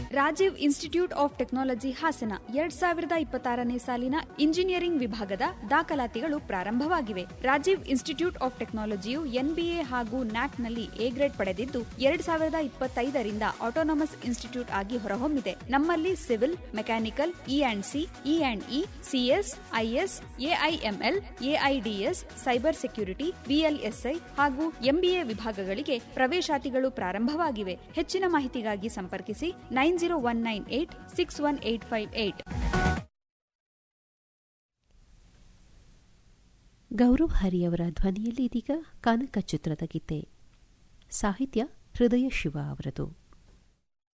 Rajiv institute of technology Hassan ಎರಡ್ ಸಾವಿರದ ಇಪ್ಪತ್ತಾರನೇ ಸಾಲಿನ ಇಂಜಿನಿಯರಿಂಗ್ ವಿಭಾಗದ ದಾಖಲಾತಿಗಳು ಪ್ರಾರಂಭವಾಗಿವೆ ರಾಜೀವ್ ಇನ್ಸ್ಟಿಟ್ಯೂಟ್ ಆಫ್ ಟೆಕ್ನಾಲಜಿಯು ಎನ್ಬಿಎ ಹಾಗೂ ನ್ಯಾಕ್ನಲ್ಲಿ ಎ ಗ್ರೇಡ್ ಪಡೆದಿದ್ದು ಎರಡ್ ಸಾವಿರದ ಇಪ್ಪತ್ತೈದರಿಂದ ಆಟೋನಮಸ್ ಇನ್ಸ್ಟಿಟ್ಯೂಟ್ ಆಗಿ ಹೊರಹೊಮ್ಮಿದೆ ನಮ್ಮಲ್ಲಿ civil mechanical E and C E and E C S I S A I M L A I D S cyber security V L S I ಹಾಗೂ ಎಂಬಿಎ ವಿಭಾಗಗಳಿಗೆ ಪ್ರವೇಶಾತಿಗಳು ಪ್ರಾರಂಭವಾಗಿವೆ ಹೆಚ್ಚಿನ ಮಾಹಿತಿಗಾಗಿ ಸಂಪರ್ಕಿಸಿ nine zero one nine eight six one eight five eight Gaurav ಹರಿಯವರ ಧ್ವನಿಯಲ್ಲಿ ಇದೀಗ ಕಾನಕ ಚಿತ್ರದ ಗೀತೆ ಸಾಹಿತ್ಯ ಹೃದಯ ಶಿವ ಅವರದು